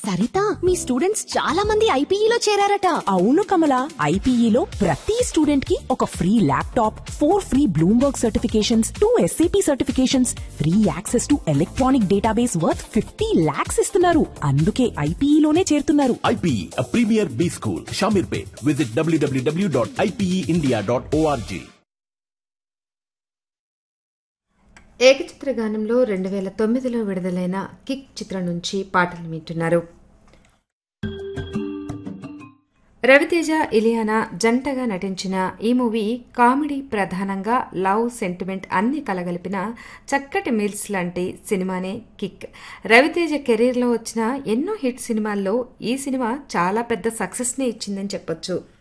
సరిత మీ students చాలా మంది ఐపీఈలో చేరారట అవును కమల ఐపీఈలో ప్రతి స్టూడెంట్ కి ఒక free laptop for free Bloomberg certifications two SAP certifications free access to electronic database worth fifty lakhs ఇస్తున్నారు అందుకే ఐపీఈలోనే చేరుతున్నారు IPE, a premier B school, Shamirpet. Visit www.ipeindia.org. ఏకచిత్ర గానంలో రెండు వేల తొమ్మిదిలో విడుదలైన కిక్ చిత్రం నుంచి పాటలు వింటున్నారు రవితేజ ఇలియానా జంటగా నటించిన ఈ మూవీ కామెడీ ప్రధానంగా లవ్ సెంటిమెంట్ అన్ని కలగలిపిన చక్కటి మీల్స్ లాంటి సినిమానే కిక్ రవితేజ కెరీర్లో వచ్చిన ఎన్నో హిట్ సినిమాల్లో ఈ సినిమా చాలా పెద్ద సక్సెస్నే ఇచ్చిందని చెప్పొచ్చు